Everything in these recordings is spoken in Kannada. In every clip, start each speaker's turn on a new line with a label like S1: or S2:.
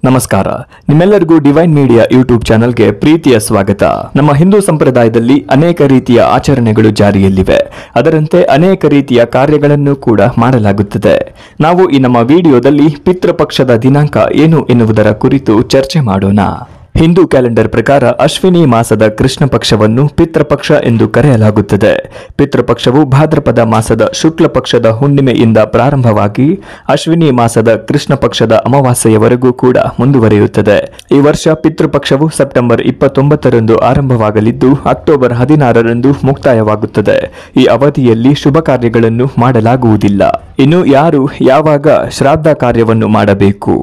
S1: ನಮಸ್ಕಾರ ನಿಮ್ಮೆಲ್ಲರಿಗೂ ಡಿವೈನ್ ಮೀಡಿಯಾ ಯೂಟ್ಯೂಬ್ ಚಾನೆಲ್ಗೆ ಪ್ರೀತಿಯ ಸ್ವಾಗತ ನಮ್ಮ ಹಿಂದೂ ಸಂಪ್ರದಾಯದಲ್ಲಿ ಅನೇಕ ರೀತಿಯ ಆಚರಣೆಗಳು ಜಾರಿಯಲ್ಲಿವೆ ಅದರಂತೆ ಅನೇಕ ರೀತಿಯ ಕಾರ್ಯಗಳನ್ನು ಕೂಡ ಮಾಡಲಾಗುತ್ತದೆ ನಾವು ಈ ನಮ್ಮ ವಿಡಿಯೋದಲ್ಲಿ ಪಿತೃಪಕ್ಷದ ದಿನಾಂಕ ಏನು ಎನ್ನುವುದರ ಕುರಿತು ಚರ್ಚೆ ಮಾಡೋಣ ಹಿಂದೂ ಕ್ಯಾಲೆಂಡರ್ ಪ್ರಕಾರ ಅಶ್ವಿನಿ ಮಾಸದ ಕೃಷ್ಣ ಪಕ್ಷವನ್ನು ಪಿತೃಪಕ್ಷ ಎಂದು ಕರೆಯಲಾಗುತ್ತದೆ ಪಿತೃಪಕ್ಷವು ಭಾದ್ರಪದ ಮಾಸದ ಶುಕ್ಲ ಪಕ್ಷದ ಹುಣ್ಣಿಮೆಯಿಂದ ಪ್ರಾರಂಭವಾಗಿ ಅಶ್ವಿನಿ ಮಾಸದ ಕೃಷ್ಣ ಪಕ್ಷದ ಅಮಾವಾಸ್ಯೆಯವರೆಗೂ ಕೂಡ ಮುಂದುವರಿಯುತ್ತದೆ ಈ ವರ್ಷ ಪಿತೃಪಕ್ಷವು ಸೆಪ್ಟೆಂಬರ್ ಇಪ್ಪತ್ತೊಂಬತ್ತರಂದು ಆರಂಭವಾಗಲಿದ್ದು ಅಕ್ಟೋಬರ್ ಹದಿನಾರರಂದು ಮುಕ್ತಾಯವಾಗುತ್ತದೆ ಈ ಅವಧಿಯಲ್ಲಿ ಶುಭ ಕಾರ್ಯಗಳನ್ನು ಮಾಡಲಾಗುವುದಿಲ್ಲ ಇನ್ನು ಯಾರು ಯಾವಾಗ ಶ್ರಾದ್ದ ಕಾರ್ಯವನ್ನು ಮಾಡಬೇಕು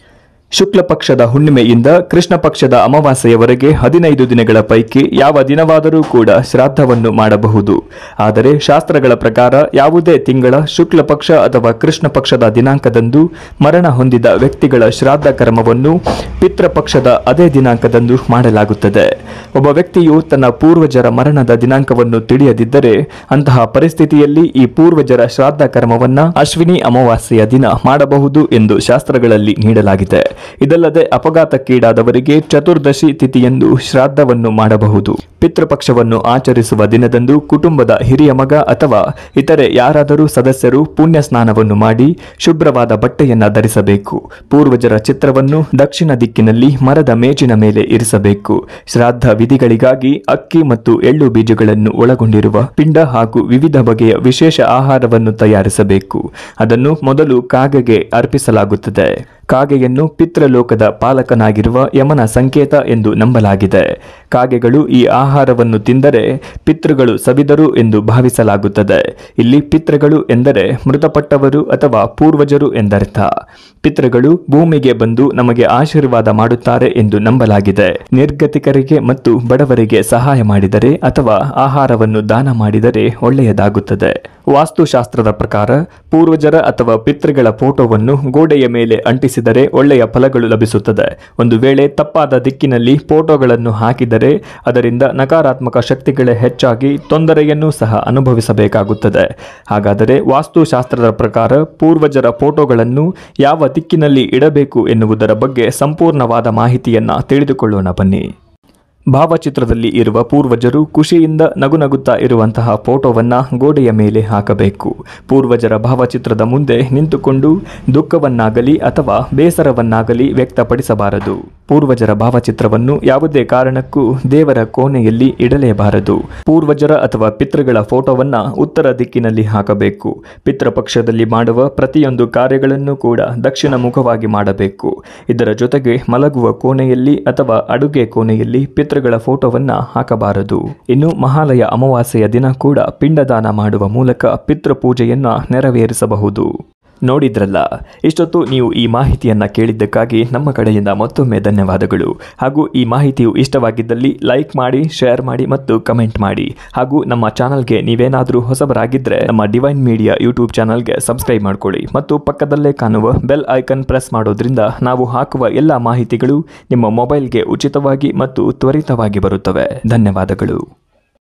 S1: ಶುಕ್ಲ ಪಕ್ಷದ ಹುಣ್ಣಿಮೆಯಿಂದ ಕೃಷ್ಣ ಪಕ್ಷದ ಅಮಾವಾಸ್ಯೆಯವರೆಗೆ ಹದಿನೈದು ದಿನಗಳ ಪೈಕಿ ಯಾವ ದಿನವಾದರೂ ಕೂಡ ಶ್ರಾದ್ದವನ್ನು ಮಾಡಬಹುದು ಆದರೆ ಶಾಸ್ತ್ರಗಳ ಪ್ರಕಾರ ಯಾವುದೇ ತಿಂಗಳ ಶುಕ್ಲ ಪಕ್ಷ ಅಥವಾ ಕೃಷ್ಣ ಪಕ್ಷದ ದಿನಾಂಕದಂದು ಮರಣ ಹೊಂದಿದ ವ್ಯಕ್ತಿಗಳ ಶ್ರಾದ್ದ ಕರ್ಮವನ್ನು ಪಿತೃಪಕ್ಷದ ಅದೇ ದಿನಾಂಕದಂದು ಮಾಡಲಾಗುತ್ತದೆ ಒಬ್ಬ ವ್ಯಕ್ತಿಯು ತನ್ನ ಪೂರ್ವಜರ ಮರಣದ ದಿನಾಂಕವನ್ನು ತಿಳಿಯದಿದ್ದರೆ ಅಂತಹ ಪರಿಸ್ಥಿತಿಯಲ್ಲಿ ಈ ಪೂರ್ವಜರ ಶ್ರಾದ್ದ ಕರ್ಮವನ್ನ ಅಶ್ವಿನಿ ಅಮಾವಾಸ್ಯೆಯ ದಿನ ಮಾಡಬಹುದು ಎಂದು ಶಾಸ್ತ್ರಗಳಲ್ಲಿ ನೀಡಲಾಗಿದೆ ಇದಲ್ಲದೆ ಅಪಘಾತಕ್ಕೀಡಾದವರಿಗೆ ಚತುರ್ದಶಿ ತಿಥಿಯಂದು ಶ್ರಾದ್ದವನ್ನು ಮಾಡಬಹುದು ಪಿತೃಪಕ್ಷವನ್ನು ಆಚರಿಸುವ ದಿನದಂದು ಕುಟುಂಬದ ಹಿರಿಯ ಮಗ ಅಥವಾ ಇತರೆ ಯಾರಾದರೂ ಸದಸ್ಯರು ಪುಣ್ಯ ಸ್ನಾನವನ್ನು ಮಾಡಿ ಶುಭ್ರವಾದ ಬಟ್ಟೆಯನ್ನ ಧರಿಸಬೇಕು ಪೂರ್ವಜರ ಚಿತ್ರವನ್ನು ದಕ್ಷಿಣ ದಿಕ್ಕಿನಲ್ಲಿ ಮರದ ಮೇಜಿನ ಮೇಲೆ ಇರಿಸಬೇಕು ಶ್ರಾದ್ದ ವಿಧಿಗಳಿಗಾಗಿ ಅಕ್ಕಿ ಮತ್ತು ಎಳ್ಳು ಬೀಜಗಳನ್ನು ಒಳಗೊಂಡಿರುವ ಪಿಂಡ ಹಾಗೂ ವಿವಿಧ ಬಗೆಯ ವಿಶೇಷ ಆಹಾರವನ್ನು ತಯಾರಿಸಬೇಕು ಅದನ್ನು ಮೊದಲು ಕಾಗೆಗೆ ಅರ್ಪಿಸಲಾಗುತ್ತದೆ ಕಾಗೆಯನ್ನು ಪಿತೃಲೋಕದ ಪಾಲಕನಾಗಿರುವ ಯಮನ ಸಂಕೇತ ಎಂದು ನಂಬಲಾಗಿದೆ ಕಾಗೆಗಳು ಈ ಆಹಾರವನ್ನು ತಿಂದರೆ ಪಿತೃಗಳು ಸವಿದರು ಎಂದು ಭಾವಿಸಲಾಗುತ್ತದೆ ಇಲ್ಲಿ ಪಿತೃಗಳು ಎಂದರೆ ಮೃತಪಟ್ಟವರು ಅಥವಾ ಪೂರ್ವಜರು ಎಂದರ್ಥ ಪಿತೃಗಳು ಭೂಮಿಗೆ ಬಂದು ನಮಗೆ ಆಶೀರ್ವಾದ ಮಾಡುತ್ತಾರೆ ಎಂದು ನಂಬಲಾಗಿದೆ ನಿರ್ಗತಿಕರಿಗೆ ಮತ್ತು ಬಡವರಿಗೆ ಸಹಾಯ ಮಾಡಿದರೆ ಅಥವಾ ಆಹಾರವನ್ನು ದಾನ ಮಾಡಿದರೆ ಒಳ್ಳೆಯದಾಗುತ್ತದೆ ವಾಸ್ತುಶಾಸ್ತ್ರದ ಪ್ರಕಾರ ಪೂರ್ವಜರ ಅಥವಾ ಪಿತೃಗಳ ಫೋಟೋವನ್ನು ಗೋಡೆಯ ಮೇಲೆ ಅಂಟಿಸಿದರೆ ಒಳ್ಳೆಯ ಫಲಗಳು ಲಭಿಸುತ್ತದೆ ಒಂದು ವೇಳೆ ತಪ್ಪಾದ ದಿಕ್ಕಿನಲ್ಲಿ ಫೋಟೋಗಳನ್ನು ಹಾಕಿದರೆ ಅದರಿಂದ ನಕಾರಾತ್ಮಕ ಶಕ್ತಿಗಳೇ ಹೆಚ್ಚಾಗಿ ತೊಂದರೆಯನ್ನು ಸಹ ಅನುಭವಿಸಬೇಕಾಗುತ್ತದೆ ಹಾಗಾದರೆ ವಾಸ್ತುಶಾಸ್ತ್ರದ ಪ್ರಕಾರ ಪೂರ್ವಜರ ಫೋಟೋಗಳನ್ನು ಯಾವ ದಿಕ್ಕಿನಲ್ಲಿ ಇಡಬೇಕು ಎನ್ನುವುದರ ಬಗ್ಗೆ ಸಂಪೂರ್ಣವಾದ ಮಾಹಿತಿಯನ್ನ ತಿಳಿದುಕೊಳ್ಳೋಣ ಬನ್ನಿ ಭಾವಚಿತ್ರದಲ್ಲಿ ಇರುವ ಪೂರ್ವಜರು ಖುಷಿಯಿಂದ ನಗುನಗುತ್ತಾ ಇರುವಂತಹ ಫೋಟೋವನ್ನ ಗೋಡೆಯ ಮೇಲೆ ಹಾಕಬೇಕು ಪೂರ್ವಜರ ಭಾವಚಿತ್ರದ ಮುಂದೆ ನಿಂತುಕೊಂಡು ದುಃಖವನ್ನಾಗಲಿ ಅಥವಾ ಬೇಸರವನ್ನಾಗಲಿ ವ್ಯಕ್ತಪಡಿಸಬಾರದು ಪೂರ್ವಜರ ಭಾವಚಿತ್ರವನ್ನು ಯಾವುದೇ ಕಾರಣಕ್ಕೂ ದೇವರ ಕೋಣೆಯಲ್ಲಿ ಇಡಲೇಬಾರದು ಪೂರ್ವಜರ ಅಥವಾ ಪಿತೃಗಳ ಫೋಟೋವನ್ನ ಉತ್ತರ ದಿಕ್ಕಿನಲ್ಲಿ ಹಾಕಬೇಕು ಪಿತೃಪಕ್ಷದಲ್ಲಿ ಮಾಡುವ ಪ್ರತಿಯೊಂದು ಕಾರ್ಯಗಳನ್ನು ಕೂಡ ದಕ್ಷಿಣ ಮುಖವಾಗಿ ಮಾಡಬೇಕು ಇದರ ಜೊತೆಗೆ ಮಲಗುವ ಕೋಣೆಯಲ್ಲಿ ಅಥವಾ ಅಡುಗೆ ಕೋಣೆಯಲ್ಲಿ ಪಿತೃಗಳ ಫೋಟೋವನ್ನ ಹಾಕಬಾರದು ಇನ್ನು ಮಹಾಲಯ ಅಮಾವಾಸ್ಯೆಯ ದಿನ ಕೂಡ ಪಿಂಡದಾನ ಮಾಡುವ ಮೂಲಕ ಪಿತೃ ಪೂಜೆಯನ್ನ ನೆರವೇರಿಸಬಹುದು ನೋಡಿದ್ರಲ್ಲ ಇಷ್ಟೊತ್ತು ನೀವು ಈ ಮಾಹಿತಿಯನ್ನ ಕೇಳಿದ್ದಕ್ಕಾಗಿ ನಮ್ಮ ಕಡೆಯಿಂದ ಮತ್ತೊಮ್ಮೆ ಧನ್ಯವಾದಗಳು ಹಾಗೂ ಈ ಮಾಹಿತಿಯು ಇಷ್ಟವಾಗಿದ್ದಲ್ಲಿ ಲೈಕ್ ಮಾಡಿ ಶೇರ್ ಮಾಡಿ ಮತ್ತು ಕಮೆಂಟ್ ಮಾಡಿ ಹಾಗೂ ನಮ್ಮ ಚಾನಲ್ಗೆ ನೀವೇನಾದರೂ ಹೊಸಬರಾಗಿದ್ದರೆ ನಮ್ಮ ಡಿವೈನ್ ಮೀಡಿಯಾ ಯೂಟ್ಯೂಬ್ ಚಾನಲ್ಗೆ ಸಬ್ಸ್ಕ್ರೈಬ್ ಮಾಡ್ಕೊಳ್ಳಿ ಮತ್ತು ಪಕ್ಕದಲ್ಲೇ ಕಾಣುವ ಬೆಲ್ ಐಕನ್ ಪ್ರೆಸ್ ಮಾಡೋದ್ರಿಂದ ನಾವು ಹಾಕುವ ಎಲ್ಲ ಮಾಹಿತಿಗಳು ನಿಮ್ಮ ಮೊಬೈಲ್ಗೆ ಉಚಿತವಾಗಿ ಮತ್ತು ತ್ವರಿತವಾಗಿ ಬರುತ್ತವೆ ಧನ್ಯವಾದಗಳು